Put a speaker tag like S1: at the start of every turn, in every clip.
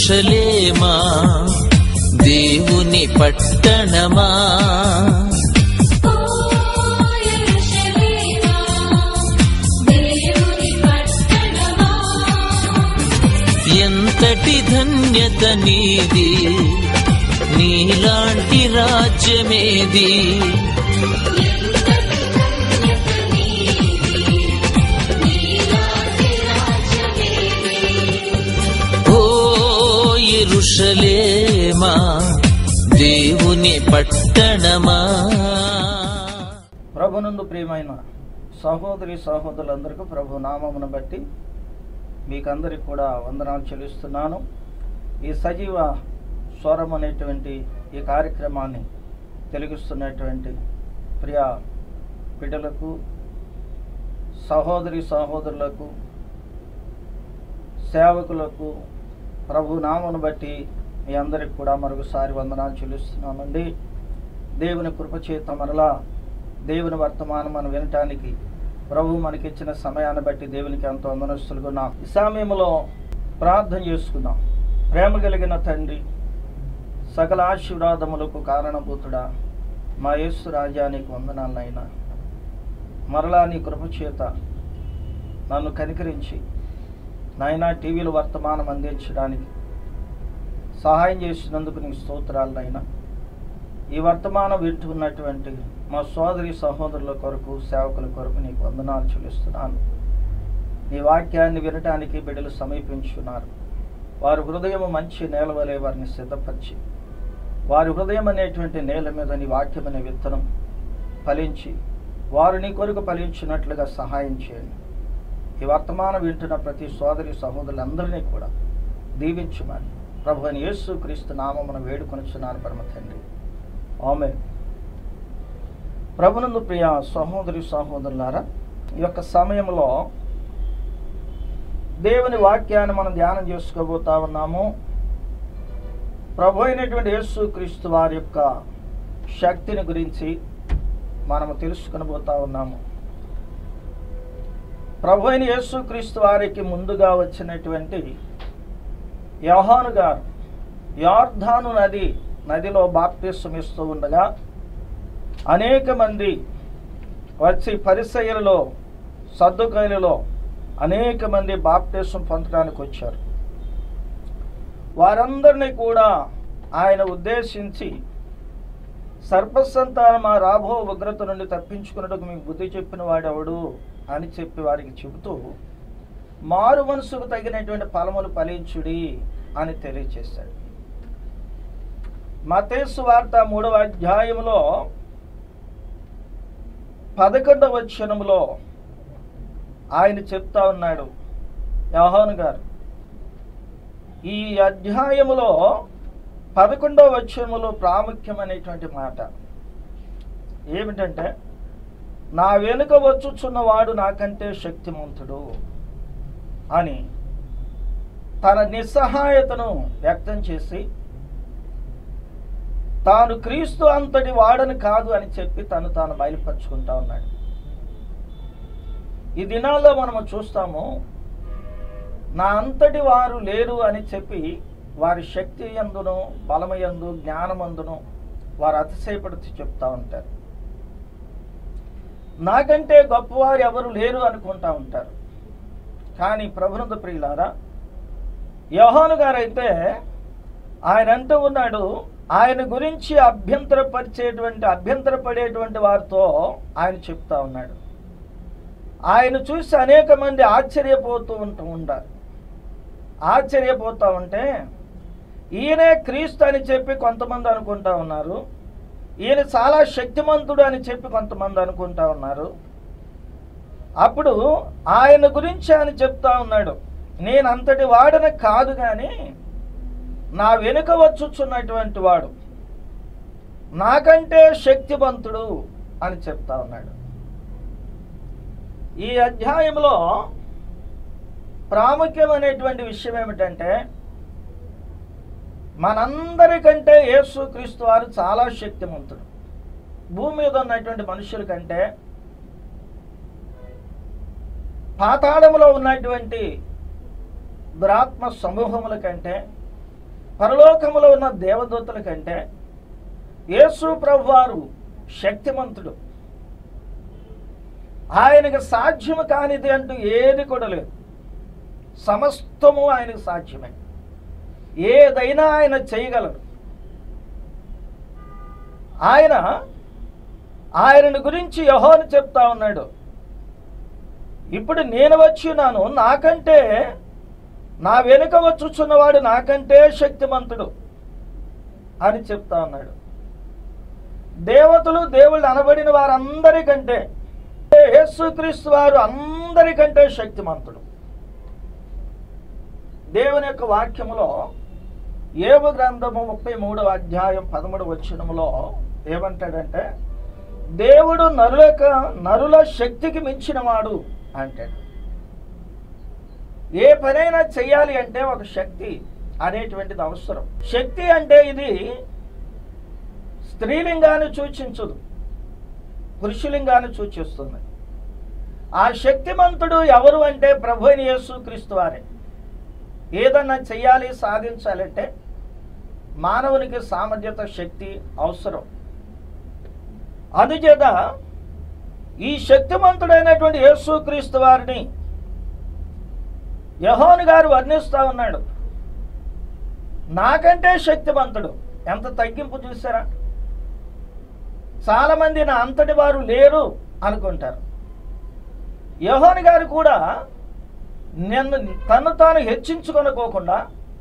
S1: ఎరుషలేమా దేవుని పట్టణమా
S2: ఓ యెరూషలేమా దేవుని పట్టణమా
S1: ఎంతటి ధన్యత నీది నీలాంటి రాజ్యమేది
S2: ఎంతటి ధన్యత నీది నీలాంటి రాజ్యమేది
S1: ఓ ఎరుషలేమా దేవుని పట్టణమా
S3: ప్రభునందు ప్రియమైన సహోదరి సహోదరులందరికీ ప్రభు నామమును బట్టి మీకందరికి కూడా వందనాలు చెల్లిస్తున్నాను ఈ సజీవ స్వరం అనేటువంటి ఈ కార్యక్రమాన్ని తెలుగుస్తున్నటువంటి ప్రియ బిడ్డలకు సహోదరి సహోదరులకు సేవకులకు ప్రభు నామను బట్టి మీ అందరికి కూడా మరొకసారి వందనాలు చెల్లిస్తున్నామండి దేవుని కృపచేత మరలా దేవుని వర్తమానం మనం వినటానికి ప్రభు మనకిచ్చిన సమయాన్ని బట్టి దేవునికి ఎంతో వందనస్తులుగా ఈ సమయంలో ప్రార్థన చేసుకుందాం ప్రేమ కలిగిన తండ్రి సకల ఆశీర్వాదములకు కారణభూతుడా మా యేసు రాజానికి వందనాలనైనా మరలా నీ కృపచేత నన్ను కనికరించి నాయనా టీవీలో వర్తమానం అందించడానికి సహాయం చేసినందుకు నీ స్తోత్రాలనైనా ఈ వర్తమానం వింటున్నటువంటి మా సోదరి సహోదరుల కొరకు సేవకుల కొరకు నీకు వందనాలు చెల్లిస్తున్నాను నీ వాక్యాన్ని వినటానికి బిడ్డలు సమీపించున్నారు వారి హృదయం మంచి నేల వలె వారిని సిద్ధపరిచి వారి హృదయం అనేటువంటి నేల మీద నీ వాక్యం అనే విత్తనం ఫలించి వారు నీ కొరకు ఫలించినట్లుగా సహాయం చేయండి ఈ వర్తమానం వింటున్న ప్రతి సోదరి సహోదరులందరినీ కూడా దీవించుమని ప్రభు అని యేసు క్రీస్తు నామమున వేడుకొనిచున్నాను పరమ తండ్రి ఆమె ప్రభునందు ప్రియ సహోదరి సహోదరులారా ఈ యొక్క సమయంలో దేవుని వాక్యాన్ని మనం ధ్యానం చేసుకోబోతా ఉన్నాము ప్రభు అయినటువంటి యేసు క్రీస్తు వారి యొక్క శక్తిని గురించి మనము తెలుసుకొనబోతా ఉన్నాము ప్రభు అయిన యేసు క్రీస్తు వారికి ముందుగా వచ్చినటువంటి యోహాను గారు యార్ధాను నది నదిలో బాప్తిస్వం ఇస్తూ ఉండగా అనేక మంది వచ్చి పరిసయ్యలలో సర్దుకాయలలో అనేక మంది బాప్తిస్వం పొందడానికి వచ్చారు వారందరినీ కూడా ఆయన ఉద్దేశించి సర్పసంతానం ఆ రాబో ఉగ్రత నుండి తప్పించుకున్నట్టుకు మీకు బుద్ధి చెప్పిన వాడెవడు అని చెప్పి వారికి చెబుతూ మారు మనసుకు తగినటువంటి ఫలములు ఫలించుడి అని తెలియచేశాడు మతేసు వార్త మూడవ అధ్యాయంలో పదకొండవ వచనములో ఆయన చెప్తా ఉన్నాడు యోహాను గారు ఈ అధ్యాయములో పదకొండవ వచనములో ప్రాముఖ్యమైనటువంటి మాట ఏమిటంటే నా వెనుక వచ్చుచున్నవాడు నాకంటే శక్తిమంతుడు అని తన నిస్సహాయతను వ్యక్తం చేసి తాను క్రీస్తు అంతటి వాడని కాదు అని చెప్పి తను తాను బయలుపరుచుకుంటా ఉన్నాడు ఈ దినాల్లో మనము చూస్తాము నా అంతటి వారు లేరు అని చెప్పి వారి శక్తి ఎందును బలమయందు జ్ఞానమందును వారు అతిశయపడుతూ చెప్తా ఉంటారు నాకంటే గొప్పవారు ఎవరు లేరు అనుకుంటా ఉంటారు కానీ ప్రభునంద ప్రియులారా యోహాను గారైతే ఆయన అంటూ ఉన్నాడు ఆయన గురించి అభ్యంతరపరిచేటువంటి అభ్యంతరపడేటువంటి వారితో ఆయన చెప్తా ఉన్నాడు ఆయన చూసి అనేక మంది ఆశ్చర్యపోతూ ఉంటూ ఉంటారు ఆశ్చర్యపోతూ ఉంటే ఈయనే క్రీస్తు అని చెప్పి కొంతమంది అనుకుంటా ఉన్నారు ఈయన చాలా శక్తిమంతుడు అని చెప్పి కొంతమంది అనుకుంటా ఉన్నారు అప్పుడు ఆయన గురించి ఆయన చెప్తా ఉన్నాడు నేను అంతటి వాడని కాదు కానీ నా వెనుక వచ్చుచున్నటువంటి వాడు నాకంటే శక్తివంతుడు అని చెప్తా ఉన్నాడు ఈ అధ్యాయంలో ప్రాముఖ్యమైనటువంటి విషయం ఏమిటంటే మనందరికంటే యేసుక్రీస్తు వారు చాలా శక్తిమంతుడు భూమి మీద ఉన్నటువంటి మనుషుల కంటే పాతాళములో ఉన్నటువంటి దురాత్మ సమూహముల కంటే పరలోకములో ఉన్న దేవదూతల కంటే యేసు ప్రభువారు శక్తిమంతుడు ఆయనకు సాధ్యము కానిది అంటూ ఏది కూడా లేదు సమస్తము ఆయనకు సాధ్యమే ఏదైనా ఆయన చేయగలరు ఆయన ఆయనను గురించి యహోని చెప్తా ఉన్నాడు ఇప్పుడు నేను వచ్చి ఉన్నాను నాకంటే నా వెనుక వచ్చుచున్నవాడు నాకంటే శక్తిమంతుడు అని చెప్తా ఉన్నాడు దేవతలు దేవుళ్ళు అనబడిన వారందరికంటే యేసుక్రీస్తు వారు అందరికంటే శక్తిమంతుడు దేవుని యొక్క వాక్యములో ఏవ గ్రంథము ముప్పై మూడవ అధ్యాయం పదమూడు వచనములో ఏమంటాడంటే దేవుడు నరుల యొక్క- నరుల శక్తికి మించినవాడు అంటాడు ఏ పనైనా చెయ్యాలి అంటే ఒక శక్తి అనేటువంటిది అవసరం శక్తి అంటే ఇది స్త్రీలింగాన్ని సూచించదు పురుషులింగాన్ని సూచిస్తుంది ఆ శక్తిమంతుడు ఎవరు అంటే ప్రభు అయిన యేసు క్రీస్తు వారే ఏదన్నా చెయ్యాలి సాధించాలంటే మానవునికి సామర్థ్యత శక్తి అవసరం అందుచేత ఈ శక్తిమంతుడైనటువంటి యేసుక్రీస్తు వారిని యహోని గారు వర్ణిస్తా ఉన్నాడు నాకంటే శక్తిమంతుడు ఎంత తగ్గింపు చూసారా చాలా మంది నా అంతటి వారు లేరు అనుకుంటారు యహోని గారు కూడా నిన్ను తను తాను హెచ్చించుకొనుకోకుండా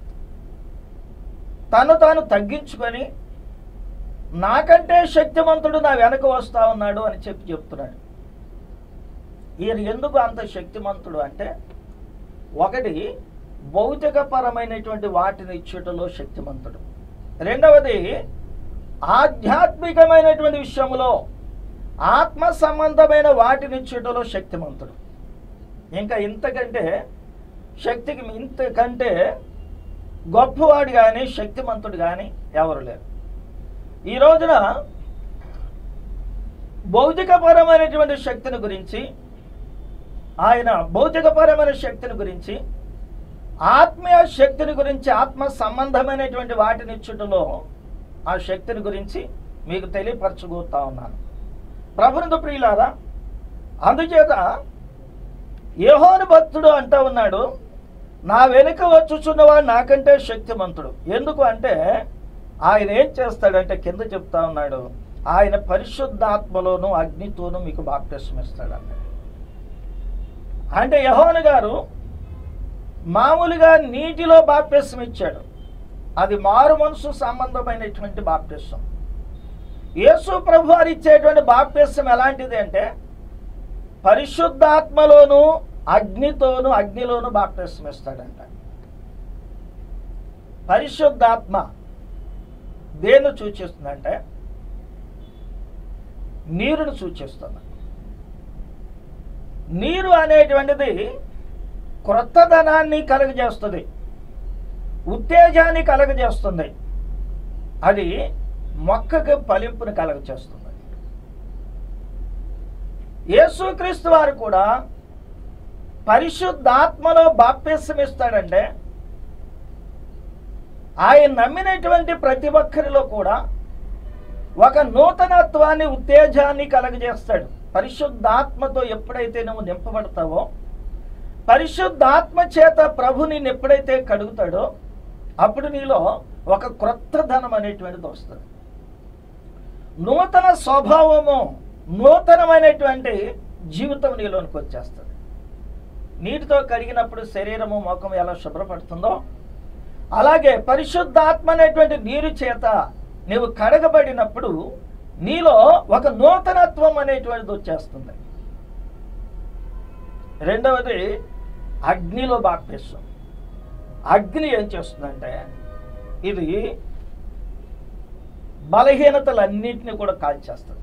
S3: తను తాను తగ్గించుకొని నాకంటే శక్తిమంతుడు నా వెనక వస్తా ఉన్నాడు అని చెప్పి చెప్తున్నాడు ఈయన ఎందుకు అంత శక్తిమంతుడు అంటే ఒకటి భౌతికపరమైనటువంటి వాటిని ఇచ్చుటలో శక్తిమంతుడు రెండవది ఆధ్యాత్మికమైనటువంటి విషయంలో ఆత్మ సంబంధమైన వాటిని ఇచ్చుటలో శక్తిమంతుడు ఇంకా ఇంతకంటే శక్తికి ఇంతకంటే గొప్పవాడు కానీ శక్తిమంతుడు కానీ ఎవరు లేరు ఈ రోజున భౌతికపరమైనటువంటి శక్తిని గురించి ఆయన భౌతికపరమైన శక్తిని గురించి ఆత్మీయ శక్తిని గురించి ఆత్మ సంబంధమైనటువంటి వాటిని ఇచ్చుటలో ఆ శక్తిని గురించి మీకు తెలియపరచబోతా ఉన్నాను ప్రభునందు ప్రియులారా అందుచేత యెహోను భక్తుడు అంటా ఉన్నాడు నా వెనుక వచ్చుచున్నవాడు నాకంటే శక్తిమంతుడు ఎందుకు అంటే ఆయన ఏం చేస్తాడంటే కింద చెప్తా ఉన్నాడు ఆయన పరిశుద్ధాత్మలోను అగ్నితోనూ మీకు బాప్టిసం ఇస్తాడు అన్నాడు అంటే యహోను గారు మామూలుగా నీటిలో బాప్టిసం ఇచ్చాడు అది మారు మనసు సంబంధమైనటువంటి బాప్టిసం యేసు ప్రభు వారు ఇచ్చేటువంటి బాప్టిసం ఎలాంటిది అంటే పరిశుద్ధాత్మలోను అగ్నితోను అగ్నిలోను బాప్టిసం ఇస్తాడంట పరిశుద్ధాత్మ దేన్ని సూచిస్తుందంటే నీరును సూచిస్తుంది నీరు అనేటువంటిది క్రొత్తదనాన్ని కలుగజేస్తుంది ఉత్తేజాన్ని కలుగజేస్తుంది అది మొక్కకు ఫలింపును కలుగజేస్తుంది యేసుక్రీస్తు వారు కూడా పరిశుద్ధాత్మలో బాప్తిసం ఇస్తాడంటే ఆయన నమ్మినటువంటి ప్రతి ఒక్కరిలో కూడా ఒక నూతనత్వాన్ని ఉత్తేజాన్ని కలగజేస్తాడు పరిశుద్ధాత్మతో ఎప్పుడైతే నువ్వు నింపబడతావో పరిశుద్ధాత్మ చేత ప్రభుని ఎప్పుడైతే కడుగుతాడో అప్పుడు నీలో ఒక క్రొత్త ధనం అనేటువంటిది వస్తుంది నూతన స్వభావము నూతనమైనటువంటి జీవితం నీలోనికి వచ్చేస్తుంది నీటితో కడిగినప్పుడు శరీరము ముఖం ఎలా శుభ్రపడుతుందో అలాగే పరిశుద్ధాత్మ అనేటువంటి నీరు చేత నీవు కడగబడినప్పుడు నీలో ఒక నూతనత్వం అనేటువంటిది వచ్చేస్తుంది రెండవది అగ్నిలో బాప్తిస్తాం అగ్ని ఏం చేస్తుందంటే ఇది బలహీనతలన్నింటినీ కూడా కాల్చేస్తుంది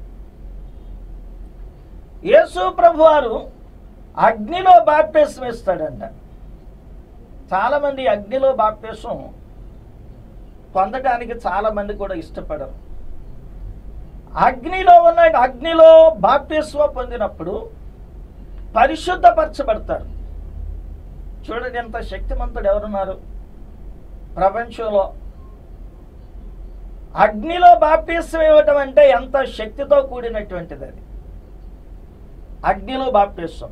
S3: యేసు ప్రభు వారు అగ్నిలో బాప్టిసం ఇస్తాడంట చాలా మంది అగ్నిలో బాప్టిసం పొందడానికి చాలా మంది కూడా ఇష్టపడరు అగ్నిలో ఉన్న అగ్నిలో బాప్తిస్వ పొందినప్పుడు పరిశుద్ధపరచబడతారు చూడండి ఎంత శక్తిమంతుడు ఎవరున్నారు ప్రపంచంలో అగ్నిలో బాప్టిసం ఇవ్వటం అంటే ఎంత శక్తితో కూడినటువంటిది అది అగ్నిలో బాప్టిసం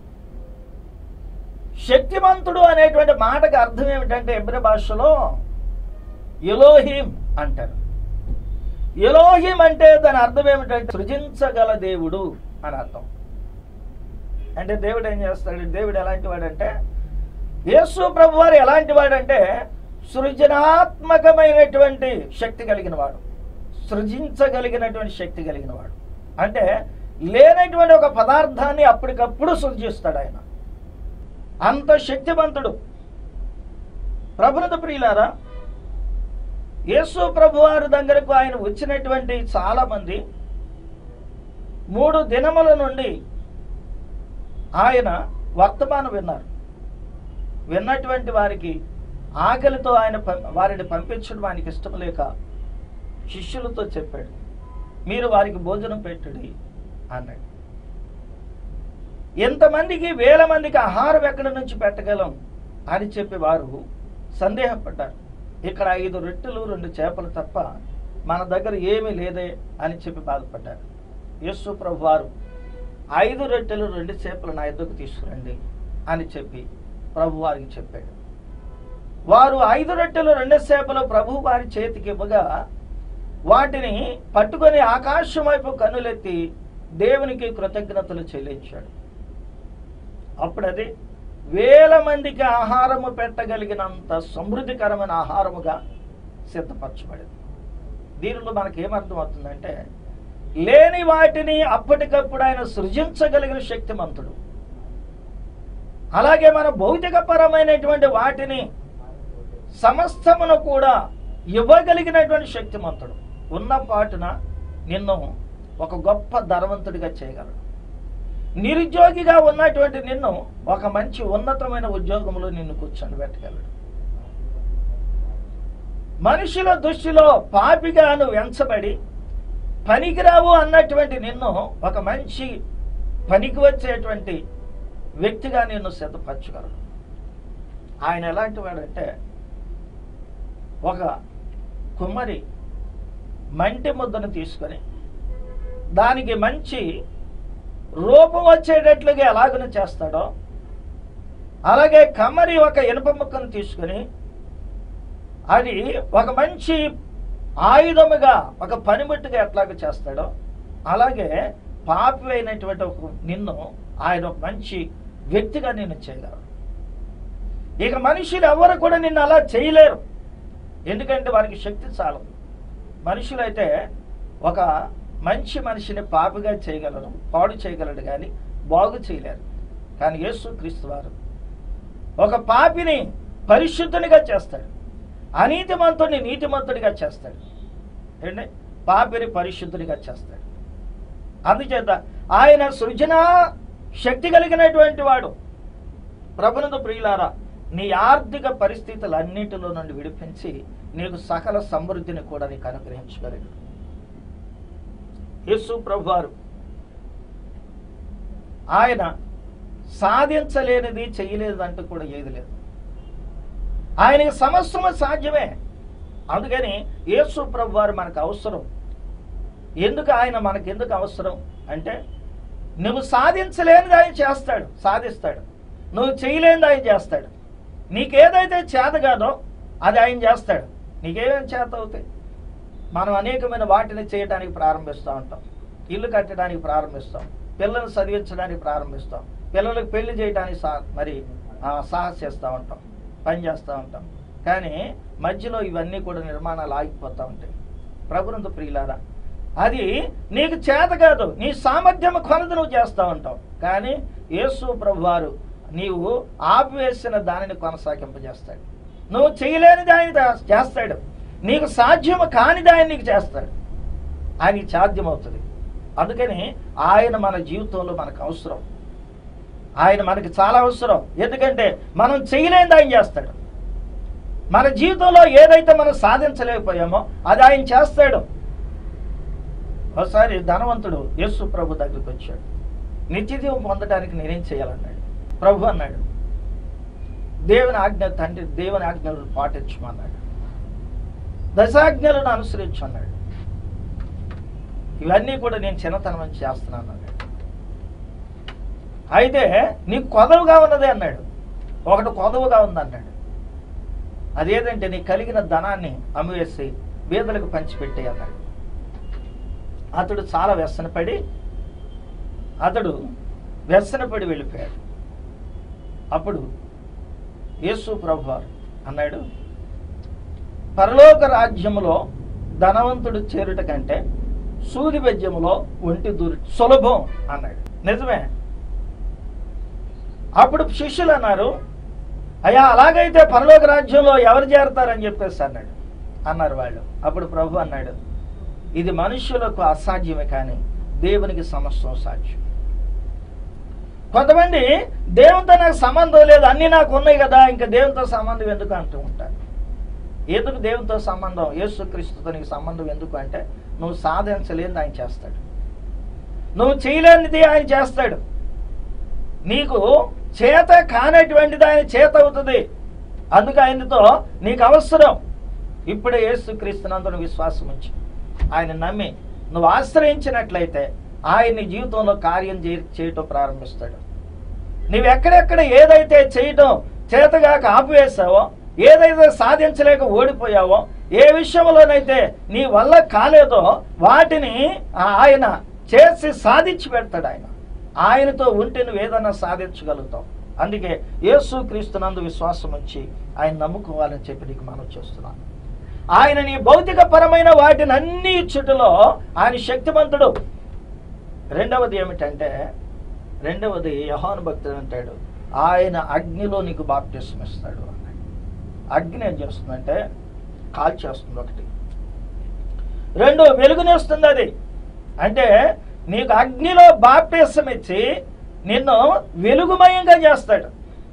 S3: శక్తిమంతుడు అనేటువంటి మాటకు అర్థం ఏమిటంటే ఎబ్రి భాషలో ఎలోహిం అంటారు ఎలోహిం అంటే దాని అర్థం ఏమిటంటే సృజించగల దేవుడు అని అర్థం అంటే దేవుడు ఏం చేస్తాడు దేవుడు ఎలాంటి వాడంటే యేసు ప్రభు వారు ఎలాంటి వాడంటే సృజనాత్మకమైనటువంటి శక్తి కలిగిన వాడు సృజించగలిగినటువంటి శక్తి కలిగిన వాడు అంటే లేనటువంటి ఒక పదార్థాన్ని అప్పటికప్పుడు సృజిస్తాడు ఆయన అంత శక్తివంతుడు ప్రభునత ప్రియులారా యేసు ప్రభు వారి దగ్గరకు ఆయన వచ్చినటువంటి చాలా మంది మూడు దినముల నుండి ఆయన వర్తమానం విన్నారు విన్నటువంటి వారికి ఆకలితో ఆయన పం- వారిని పంపించడం ఆయనకి ఇష్టం లేక శిష్యులతో చెప్పాడు మీరు వారికి భోజనం పెట్టుడి అన్నాడు ఎంతమందికి వేల మందికి ఆహారం ఎక్కడి నుంచి పెట్టగలం అని చెప్పి వారు సందేహపడ్డారు ఇక్కడ ఐదు రొట్టెలు రెండు చేపలు తప్ప మన దగ్గర ఏమీ లేదే అని చెప్పి బాధపడ్డారు యేసు ప్రభు వారు ఐదు రొట్టెలు రెండు చేపలు నా ఎద్దుకు తీసుకురండి అని చెప్పి ప్రభు వారికి చెప్పాడు వారు ఐదు రొట్టెలు రెండు చేపలు ప్రభు వారి చేతికి ఇవ్వగా వాటిని పట్టుకొని ఆకాశం వైపు కన్నులెత్తి దేవునికి కృతజ్ఞతలు చెల్లించాడు అప్పుడు అది వేల మందికి ఆహారము పెట్టగలిగినంత సమృద్ధికరమైన ఆహారముగా సిద్ధపరచబడింది దీనిలో మనకి ఏమర్థం అవుతుందంటే లేని వాటిని అప్పటికప్పుడు ఆయన సృజించగలిగిన శక్తిమంతుడు అలాగే మన భౌతికపరమైనటువంటి వాటిని సమస్తమును కూడా ఇవ్వగలిగినటువంటి శక్తిమంతుడు ఉన్న పాటున నిన్ను ఒక గొప్ప ధనవంతుడిగా చేయగలడు నిరుద్యోగిగా ఉన్నటువంటి నిన్ను ఒక మంచి ఉన్నతమైన ఉద్యోగంలో నిన్ను కూర్చొని పెట్టగలడు మనుషుల దృష్టిలో పాపిగా నువ్వు ఎంచబడి పనికిరావు అన్నటువంటి నిన్ను ఒక మంచి పనికి వచ్చేటువంటి వ్యక్తిగా నిన్ను సిద్ధపరచగలడు ఆయన ఎలాంటి వాడంటే ఒక కుమ్మరి మంటి ముద్దను తీసుకొని దానికి మంచి రూపం వచ్చేటట్లుగా ఎలాగన చేస్తాడో అలాగే కమ్మరి ఒక ఇనుప ముక్కను తీసుకొని అది ఒక మంచి ఆయుధముగా ఒక పనిముట్టుగా ఎట్లాగ చేస్తాడో అలాగే పాపి అయినటువంటి ఒక నిన్ను ఆయన ఒక మంచి వ్యక్తిగా నిన్ను చేయగలరు ఇక మనుషులు ఎవరు కూడా నిన్ను అలా చేయలేరు ఎందుకంటే వారికి శక్తి చాలదు మనుషులైతే ఒక మంచి మనిషిని పాపిగా చేయగలరు పాడు చేయగలడు కానీ బాగు చేయలేరు కానీ యేసు క్రీస్తు వారు ఒక పాపిని పరిశుద్ధునిగా చేస్తాడు అనీతిమంతుడిని నీతిమంతుడిగా చేస్తాడు ఏంటి పాపిని పరిశుద్ధునిగా చేస్తాడు అందుచేత ఆయన సృజన శక్తి కలిగినటువంటి వాడు ప్రభునందు ప్రియులారా నీ ఆర్థిక పరిస్థితులన్నిటిలో నుండి విడిపించి నీకు సకల సమృద్ధిని కూడా నీకు అనుగ్రహించగలడు యేసు ప్రభువారు ఆయన సాధించలేనిది చేయలేనిది అంటూ కూడా ఏది లేదు ఆయనకి సమస్తము సాధ్యమే అందుకని యేసు ప్రభు వారు మనకు అవసరం ఎందుకు ఆయన మనకు ఎందుకు అవసరం అంటే నువ్వు సాధించలేనిది ఆయన చేస్తాడు సాధిస్తాడు నువ్వు చేయలేనిది ఆయన చేస్తాడు నీకేదైతే చేత కాదో అది ఆయన చేస్తాడు నీకేమేమి చేత అవుతాయి మనం అనేకమైన వాటిని చేయడానికి ప్రారంభిస్తూ ఉంటాం ఇల్లు కట్టడానికి ప్రారంభిస్తాం పిల్లల్ని చదివించడానికి ప్రారంభిస్తాం పిల్లలకు పెళ్లి చేయడానికి సా మరి ఆ, సాహసిస్తూ ఉంటాం పని చేస్తూ ఉంటాం కానీ మధ్యలో ఇవన్నీ కూడా నిర్మాణాలు ఆగిపోతూ ఉంటాయి ప్రభునందు ప్రియులారా అది నీకు చేత కాదు నీ సామర్థ్యం కొలది నువ్వు చేస్తూ ఉంటావు కానీ యేసు ప్రభువారు నీవు ఆపివేసిన దానిని కొనసాగింపజేస్తాడు నువ్వు చేయలేనిది ఆయన దా- చేస్తాడు నీకు సాధ్యము కానిది ఆయన నీకు చేస్తాడు ఆయనకి సాధ్యమవుతుంది అందుకని ఆయన మన జీవితంలో మనకు అవసరం ఆయన మనకి చాలా అవసరం ఎందుకంటే మనం చేయలేనిది ఆయన చేస్తాడు మన జీవితంలో ఏదైతే మనం సాధించలేకపోయామో అది ఆయన చేస్తాడు ఒకసారి ధనవంతుడు యేసు ప్రభు దగ్గరికి వచ్చాడు నిత్యజీవం పొందడానికి నేనేం చేయాలన్నాడు ప్రభు అన్నాడు దేవుని ఆజ్ఞ తండ్రి దేవుని ఆజ్ఞలు పాటించమన్నాడు దశాజ్ఞలను అనుసరించు అన్నాడు ఇవన్నీ కూడా నేను చిన్నతనం నుంచి చేస్తున్నాను అన్నాడు అయితే నీకు కొదవుగా ఉన్నది అన్నాడు ఒకటి కొదవుగా ఉంది అన్నాడు అదేంటంటే నీ కలిగిన ధనాన్ని అమ్మివేసి బీదలకు పంచిపెట్టే అన్నాడు అతడు చాలా వ్యసనపడి అతడు వ్యసనపడి వెళ్ళిపోయాడు అప్పుడు యేసు ప్రభు వారు అన్నాడు పరలోక రాజ్యములో ధనవంతుడు చేరుట కంటే సూది బెజ్యములో ఒంటి దూరి సులభం అన్నాడు నిజమే అప్పుడు శిష్యులు అన్నారు అయ్యా అలాగైతే పరలోక రాజ్యంలో ఎవరు చేరతారని చెప్పేసి అన్నాడు అన్నారు వాళ్ళు అప్పుడు ప్రభు అన్నాడు ఇది మనుష్యులకు అసాధ్యమే కానీ దేవునికి సమస్తం సాధ్యం కొంతమంది దేవునితో నాకు సంబంధం లేదు అన్నీ నాకు ఉన్నాయి కదా ఇంకా దేవునితో సంబంధం ఎందుకు అంటూ ఉంటారు ఎందుకు దేవునితో సంబంధం యేసుక్రీస్తుతో నీకు సంబంధం ఎందుకు అంటే నువ్వు సాధించలేనిది ఆయన చేస్తాడు నువ్వు చేయలేనిది ఆయన చేస్తాడు నీకు చేత కానటువంటిది ఆయన చేత అవుతుంది అందుకు ఆయనతో నీకు అవసరం ఇప్పుడే యేసుక్రీస్తునందును విశ్వాసం ఉంచి ఆయన నమ్మి నువ్వు ఆశ్రయించినట్లయితే ఆయన నీ జీవితంలో కార్యం చే- చేయటం ప్రారంభిస్తాడు నువ్వు ఎక్కడెక్కడ ఏదైతే చేయటం చేతగాక ఆపివేశావో ఏదైతే సాధించలేక ఓడిపోయావో ఏ విషయంలోనైతే నీ వల్ల కాలేదో వాటిని ఆ- ఆయన చేసి సాధించి పెడతాడు ఆయన ఆయనతో ఉంటే నువ్వు ఏదన్నా సాధించగలుగుతావు అందుకే యేసు క్రీస్తునందు విశ్వాసం ఉంచి ఆయన నమ్ముకోవాలని చెప్పి నీకు మనం చూస్తున్నాను ఆయన నీ భౌతిక పరమైన వాటిని అన్ని చుట్టులో ఆయన శక్తిమంతుడు రెండవది ఏమిటంటే రెండవది యహాను భక్తుడు అంటాడు ఆయన అగ్నిలో నీకు బాప్టిజం ఇస్తాడు అన్నాడు అగ్ని ఏం చేస్తుందంటే కాల్చేస్తుంది ఒకటి రెండు వెలుగునిస్తుంది అది అంటే నీకు అగ్నిలో బాప్టిజం ఇచ్చి నిన్ను వెలుగుమయంగా చేస్తాడు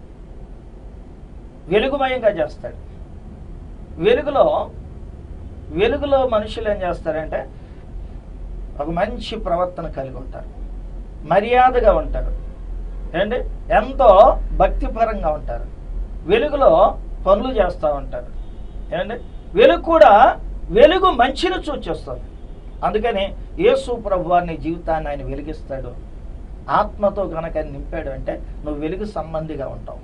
S3: వెలుగుమయంగా చేస్తాడు వెలుగులో వెలుగులో మనుషులు ఏం చేస్తారంటే ఒక మంచి ప్రవర్తన కలిగి ఉంటారు మర్యాదగా ఉంటారు ఏంటి ఎంతో భక్తిపరంగా ఉంటారు వెలుగులో పనులు చేస్తూ ఉంటారు ఏంటి వెలుగు కూడా వెలుగు మంచిని సూచిస్తుంది అందుకని యేసు ప్రభు వారిని జీవితాన్ని ఆయన వెలిగిస్తాడు ఆత్మతో కనుక ఆయన నింపాడు అంటే నువ్వు వెలుగు సంబంధిగా ఉంటావు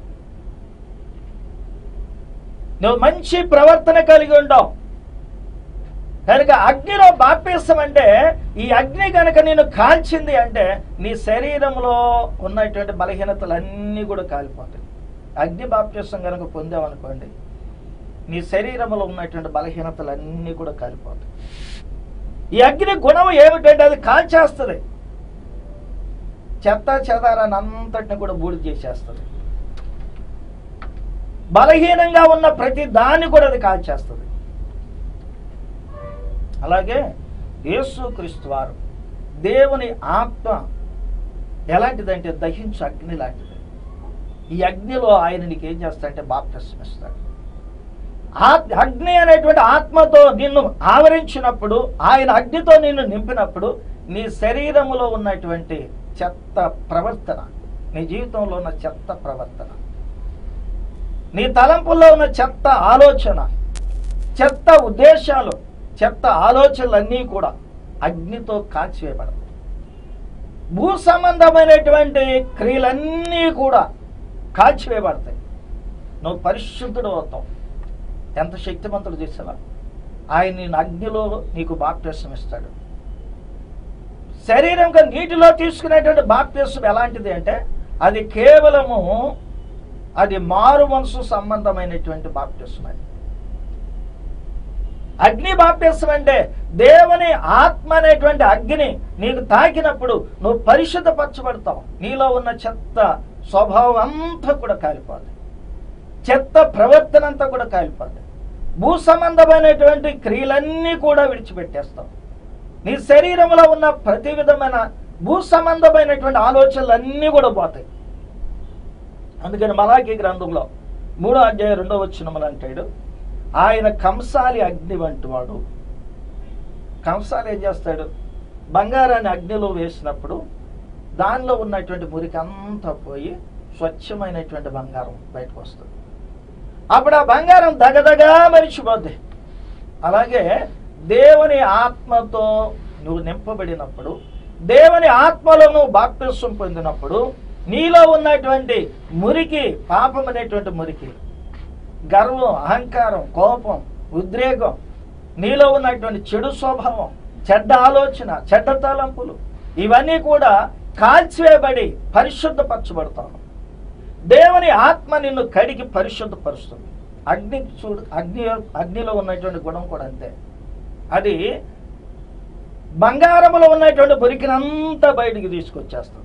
S3: నువ్వు మంచి ప్రవర్తన కలిగి ఉంటావు కనుక అగ్నిలో బాప్టిసం అంటే ఈ అగ్ని కనుక నేను కాల్చింది అంటే నీ శరీరంలో ఉన్నటువంటి బలహీనతలన్నీ కూడా కాలిపోతాయి అగ్ని బాప్టిసం కనుక పొందామనుకోండి నీ శరీరంలో ఉన్నటువంటి బలహీనతలన్నీ కూడా కాలిపోతాయి ఈ అగ్ని గుణం ఏమిటంటే అది కాల్చేస్తుంది చెత్త చెదారాన్ని అంతటిని కూడా బూడి చేసేస్తుంది బలహీనంగా ఉన్న ప్రతి దాన్ని కూడా అది కాల్చేస్తుంది అలాగే యేసుక్రీస్తు వారు దేవుని ఆత్మ ఎలాంటిదంటే దహించు అగ్ని లాంటిది ఈ అగ్నిలో ఆయన నీకు ఏం చేస్తాడంటే బాప్టిసం ఇస్తాడు ఆత్- అగ్ని అనేటువంటి ఆత్మతో నిన్ను ఆవరించినప్పుడు ఆయన అగ్నితో నిన్ను నింపినప్పుడు నీ శరీరములో ఉన్నటువంటి చెత్త ప్రవర్తన నీ జీవితంలో ఉన్న చెత్త ప్రవర్తన నీ తలంపుల్లో ఉన్న చెత్త ఆలోచన చెత్త ఉద్దేశాలు చెత్త ఆలోచనలన్నీ కూడా అగ్నితో కాల్చివేయబడతాయి భూ సంబంధమైనటువంటి క్రియలన్నీ కూడా కాల్చివేయబడతాయి నువ్వు పరిశుద్ధుడు అవుతావు ఎంత శక్తివంతుడు చేసేవా ఆయన నేను అగ్నిలో నీకు బాప్టిసం ఇస్తాడు శరీరం కన్నా నీటిలో తీసుకునేటువంటి బాప్టిసం ఎలాంటిది అంటే అది కేవలము అది మారు మనసు సంబంధమైనటువంటి బాప్టిసం అది అగ్ని బాప్టిసం అంటే దేవుని ఆత్మ అనేటువంటి అగ్ని నీకు తాకినప్పుడు నువ్వు పరిశుద్ధపరచబడతావు నీలో ఉన్న చెత్త స్వభావం అంతా కూడా కాలిపోతుంది చెత్త ప్రవర్తన అంతా కూడా కాలిపోతుంది భూ సంబంధమైనటువంటి క్రియలన్నీ కూడా విడిచిపెట్టేస్తావు నీ శరీరంలో ఉన్న ప్రతి విధమైన భూ సంబంధమైనటువంటి ఆలోచనలన్నీ కూడా పోతాయి అందుకని మలాకి గ్రంథంలో మూడో అధ్యాయం రెండో వచ్చినములు అంటాడు ఆయన కంసాలి అగ్ని వంటి వాడు కంసాలి ఏం చేస్తాడు బంగారాన్ని అగ్నిలో వేసినప్పుడు దానిలో ఉన్నటువంటి మురికి అంతా పోయి స్వచ్ఛమైనటువంటి బంగారం బయటకు వస్తుంది అప్పుడు ఆ బంగారం దగదగా మరిచిపోద్ది అలాగే దేవుని ఆత్మతో నువ్వు నింపబడినప్పుడు దేవుని ఆత్మలో నువ్వు బాప్తిస్వం పొందినప్పుడు నీలో ఉన్నటువంటి మురికి పాపం అనేటువంటి మురికి గర్వం అహంకారం కోపం ఉద్రేకం నీలో ఉన్నటువంటి చెడు స్వభావం చెడ్డ ఆలోచన చెడ్డ తలంపులు ఇవన్నీ కూడా కాల్చివేయబడి పరిశుద్ధపరచబడతాను దేవుని ఆత్మ నిన్ను కడిగి పరిశుద్ధపరుస్తుంది అగ్ని చూడు అగ్ని అగ్నిలో ఉన్నటువంటి గుణం కూడా అంతే అది బంగారములో ఉన్నటువంటి మురికినంతా బయటికి తీసుకొచ్చేస్తుంది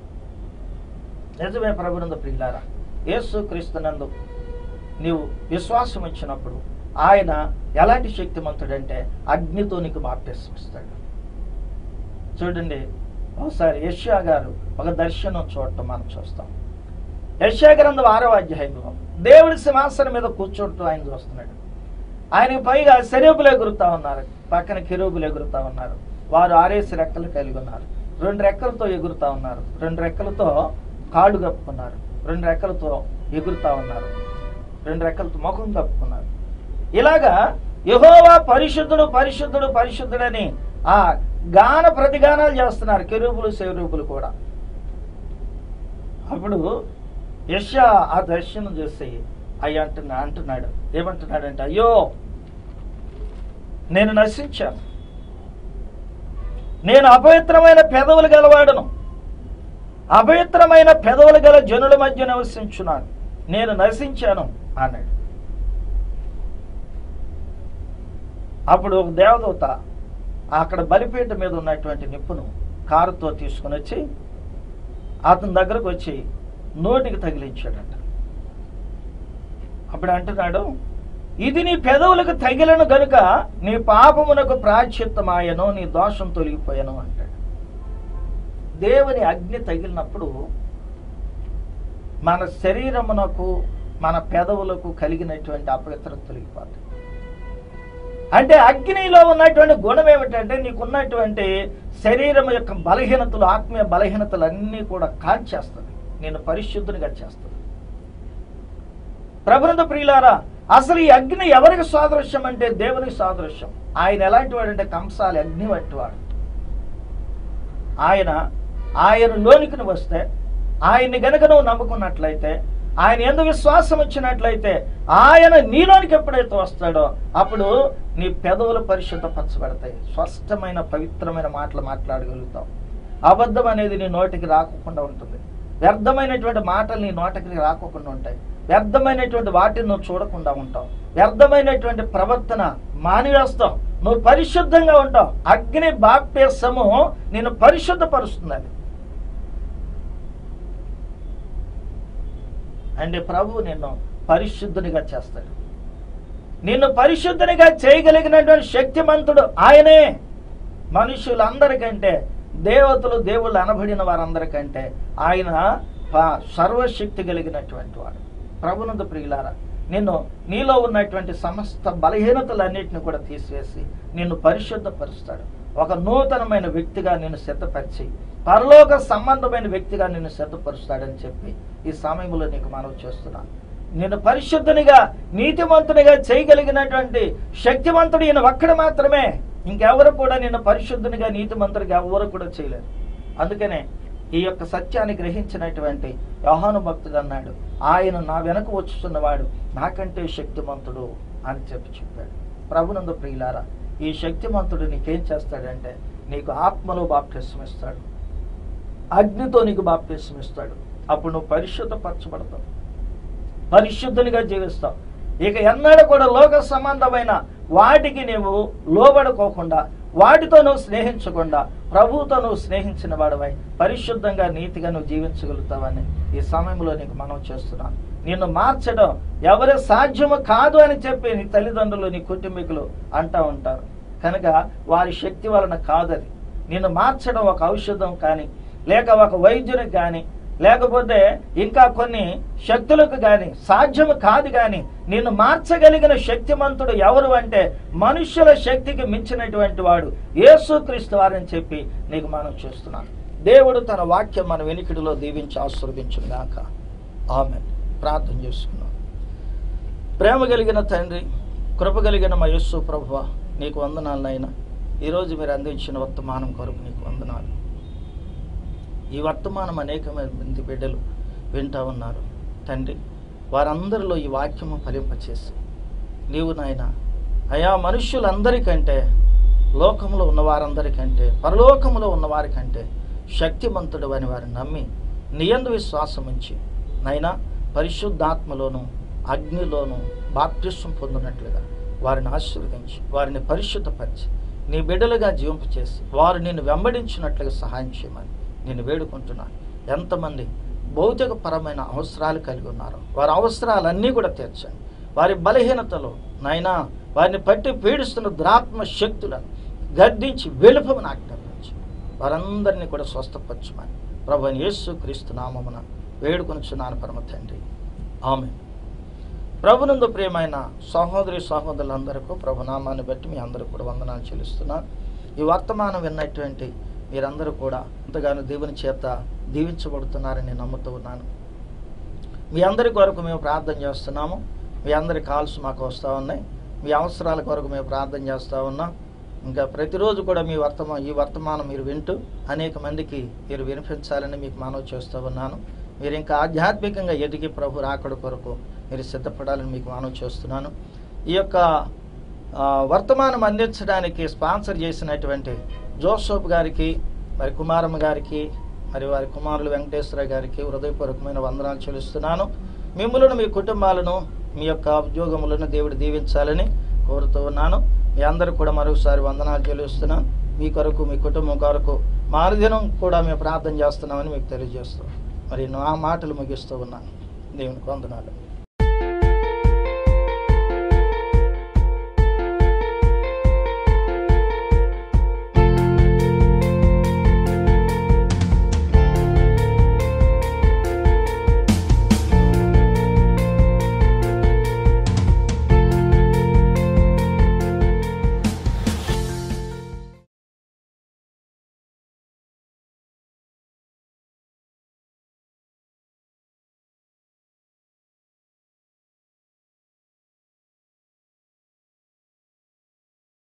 S3: నిజమే ప్రభునందు ప్రియులారా యేసు క్రీస్తునందు నీవు విశ్వాసం ఇచ్చినప్పుడు ఆయన ఎలాంటి శక్తిమంతుడంటే అగ్నితో నీకు బాప్టిజం ఇస్తాడు చూడండి ఒకసారి యష్యా గారు ఒక దర్శనం చూడటం మనం చూస్తాం యష్యా గ్రంథం ఆరవ అధ్యాయంలో దేవుడి సింహాసనం మీద కూర్చోటం ఆయన చూస్తున్నాడు ఆయనకి పైగా శరీపులు ఎగురుతా ఉన్నారు పక్కన కిరూపులు ఎగురుతా ఉన్నారు వారు ఆరేసి రెక్కలు కలిగి ఉన్నారు రెండు రెక్కలతో ఎగురుతా ఉన్నారు రెండు రెక్కలతో కాళ్ళు కప్పుకున్నారు రెండు రెక్కలతో ఎగురుతా ఉన్నారు రెండు రెక్కలతో ముఖం కప్పుకున్నారు ఇలాగా యహోవా పరిశుద్ధుడు పరిశుద్ధుడు పరిశుద్ధుడని ఆ గాన ప్రతిగానాలు చేస్తున్నారు కెరూపులు శరూపులు కూడా అప్పుడు యశ ఆ దర్శనం చేసి అయ్య అంటున్నా అంటున్నాడు ఏమంటున్నాడంటే అయ్యో నేను నశించాను నేను అపవిత్రమైన పెదవులు గలవాడను అపవిత్రమైన పెదవులు గల జనుల మధ్య నివసించున్నాను నేను నశించాను అన్నాడు అప్పుడు ఒక దేవదూత అక్కడ బలిపీఠ మీద ఉన్నటువంటి నిప్పును కారుతో తీసుకుని వచ్చి అతని దగ్గరకు వచ్చి నోటికి తగిలించాడంట అప్పుడు అంటున్నాడు ఇది నీ పెదవులకు తగిలను గనుక నీ పాపమునకు ప్రాశ్చిత్తమాయను నీ దోషం తొలగిపోయాను అంటాడు దేవుని అగ్ని తగిలినప్పుడు మన శరీరమునకు మన పెదవులకు కలిగినటువంటి అపవిత్రత తొలగిపోతుంది అంటే అగ్నిలో ఉన్నటువంటి గుణం ఏమిటంటే నీకున్నటువంటి శరీరం యొక్క బలహీనతలు ఆత్మీయ బలహీనతలు అన్నీ కూడా కాల్చేస్తుంది నేను పరిశుద్ధునిగా చేస్తుంది ప్రభునంద ప్రియులారా అసలు ఈ అగ్ని ఎవరికి సాదృశ్యం అంటే దేవునికి సాదృశ్యం ఆయన ఎలాంటి వాడు అంటే కంసాలి అగ్ని వంటి వాడు ఆయన ఆయన లోనికి వస్తే ఆయన్ని గనుక నువ్వు నమ్ముకున్నట్లయితే ఆయన ఎందు విశ్వాసం వచ్చినట్లయితే ఆయన నీలోనికి ఎప్పుడైతే వస్తాడో అప్పుడు నీ పెదవులు పరిశుద్ధపరచబడతాయి స్పష్టమైన పవిత్రమైన మాటలు మాట్లాడగలుగుతావు అబద్ధం అనేది నీ నోటికి రాకుండా ఉంటుంది వ్యర్థమైనటువంటి మాటలు నీ నోటికి రాకోకుండా ఉంటాయి వ్యర్థమైనటువంటి వాటిని నువ్వు చూడకుండా ఉంటావు వ్యర్థమైనటువంటి ప్రవర్తన మానివేస్తావు నువ్వు పరిశుద్ధంగా ఉంటావు అగ్ని బాప్తేసము నేను పరిశుద్ధపరుస్తుంది అంటే ప్రభు నిన్ను పరిశుద్ధునిగా చేస్తాడు నిన్ను పరిశుద్ధునిగా చేయగలిగినటువంటి శక్తిమంతుడు ఆయనే మనుషులందరికంటే దేవతలు దేవుళ్ళు అనబడిన వారందరికంటే ఆయన ప- సర్వశక్తి కలిగినటువంటి వాడు ప్రభునందు ప్రియులారా నిన్ను నీలో ఉన్నటువంటి సమస్త బలహీనతలన్నిటిని కూడా తీసివేసి నిన్ను పరిశుద్ధపరుస్తాడు ఒక నూతనమైన వ్యక్తిగా నిన్ను సిద్ధపరిచి పరలోక సంబంధమైన వ్యక్తిగా నిన్ను సిద్ధపరుస్తాడని చెప్పి ఈ సమయంలో నీకు మనవి చేస్తున్నాను నిన్ను పరిశుద్ధునిగా నీతిమంతునిగా చేయగలిగినటువంటి శక్తివంతుడు ఈయన ఒక్కడు మాత్రమే ఇంకెవరు కూడా నిన్ను పరిశుద్ధునిగా నీతిమంతుడిగా ఎవరు కూడా చేయలేరు అందుకనే ఈ యొక్క సత్యాన్ని గ్రహించినటువంటి యోహాను భక్తుడు అన్నాడు ఆయన నా వెనక వచ్చుతున్నవాడు నాకంటే శక్తిమంతుడు అని చెప్పి చెప్పాడు ప్రభునందు ప్రియులారా ఈ శక్తిమంతుడు నీకేం చేస్తాడంటే నీకు ఆత్మలో బాప్టిస్మ ఇస్తాడు అగ్నితో నీకు బాప్టిస్మ ఇస్తాడు అప్పుడు నువ్వు పరిశుద్ధపరచబడతావు పరిశుద్ధునిగా జీవిస్తావు ఇక ఎన్నడూ కూడా లోక సంబంధమైన వాటికి నీవు లోబడుకోకుండా వాటితో నువ్వు స్నేహించకుండా ప్రభువుతో నువ్వు స్నేహించిన వాడవై పరిశుద్ధంగా నీతిగా నువ్వు జీవించగలుగుతావని ఈ సమయంలో నీకు మనం చేస్తున్నాను నిన్ను మార్చడం ఎవరి సాధ్యము కాదు అని చెప్పి నీ తల్లిదండ్రులు నీ కుటుంబీకులు అంటా ఉంటారు కనుక వారి శక్తి వలన కాదది నిన్ను మార్చడం ఒక ఔషధం కానీ లేక ఒక వైద్యునికి కానీ లేకపోతే ఇంకా కొన్ని శక్తులకు గాని సాధ్యము కాదు గాని నిన్ను మార్చగలిగిన శక్తిమంతుడు ఎవరు అంటే మనుష్యుల శక్తికి మించినటువంటి వాడు యేసుక్రీస్తు వారని చెప్పి నీకు మనం చూస్తున్నాం దేవుడు తన వాక్యం మన వెనికిడిలో దీవించి ఆశీర్వదించును గాక ఆమె ప్రార్థన చేసుకున్నాం ప్రేమ కలిగిన తండ్రి కృప కలిగిన మా యేసు ప్రభువ నీకు వందనాలు నాయన ఈరోజు మీరు అందించిన వర్తమానం కొరకు నీకు వందనాలు ఈ వర్తమానం అనేకమైన మంది బిడ్డలు వింటా ఉన్నారు తండ్రి వారందరిలో ఈ వాక్యము ఫలింపచేసి నీవు నాయన అయా మనుష్యులందరికంటే లోకంలో ఉన్న వారందరికంటే పరలోకములో ఉన్న వారికంటే శక్తిమంతుడు అని వారిని నమ్మి నియందు విశ్వాసం ఉంచి నైనా పరిశుద్ధాత్మలోను అగ్నిలోను బాప్టిస్వం పొందినట్లుగా వారిని ఆశీర్వదించి వారిని పరిశుద్ధపరిచి నీ బిడ్డలుగా జీవింప చేసి వారు నిన్ను వెంబడించినట్లుగా సహాయం చేయమని నేను వేడుకుంటున్నాను ఎంతమంది భౌతిక పరమైన అవసరాలు కలిగి ఉన్నారు వారి అవసరాలన్నీ కూడా తీర్చండి వారి బలహీనతలో నాయనా వారిని పట్టి పీడిస్తున్న దురాత్మ శక్తులను గద్దించి వెలుపమని ఆజ్ఞాపించి వారందరినీ కూడా స్వస్థపరచమని ప్రభు యేసు క్రీస్తు నామమున వేడుకొనుచున్నాను పరమ తండ్రి ఆమె ప్రభునందు ప్రియమైన సహోదరి సహోదరులందరికీ ప్రభునామాన్ని బట్టి మీ అందరూ కూడా వందనాలు చెల్లిస్తున్నాను ఈ వర్తమానం విన్నటువంటి మీరందరూ కూడా ఎంతగానో దేవుని చేత దీవించబడుతున్నారని నేను నమ్ముతూ ఉన్నాను మీ అందరి కొరకు మేము ప్రార్థన చేస్తున్నాము మీ అందరి కాల్స్ మాకు వస్తూ ఉన్నాయి మీ అవసరాల కొరకు మేము ప్రార్థన చేస్తూ ఉన్నాం ఇంకా ప్రతిరోజు కూడా మీ వర్తమా ఈ వర్తమానం మీరు వింటూ అనేక మందికి మీరు వినిపించాలని మీకు మనవి చేస్తూ ఉన్నాను మీరు ఇంకా ఆధ్యాత్మికంగా ఎదిగి ప్రభు రాకడ కొరకు మీరు సిద్ధపడాలని మీకు మనవి చేస్తున్నాను ఈ యొక్క ఆ, వర్తమానం అందించడానికి స్పాన్సర్ చేసినటువంటి జోసఫ్ గారికి మరి కుమారమ్మ గారికి మరి వారి కుమారులు వెంకటేశ్వర గారికి హృదయపూర్వకమైన వందనాలు చెల్లిస్తున్నాను మిమ్మల్ని మీ కుటుంబాలను మీ యొక్క ఉద్యోగములను దేవుడు దీవించాలని కోరుతూ ఉన్నాను మీ అందరూ కూడా మరొకసారి వందనాలు చెల్లిస్తున్నాను మీ కొరకు మీ కుటుంబం కొరకు మా అనుదినం కూడా మేము ప్రార్థన చేస్తున్నామని మీకు తెలియజేస్తాం మరి నా మాటలు ముగిస్తూ ఉన్నాను దేవునికి వందనాలు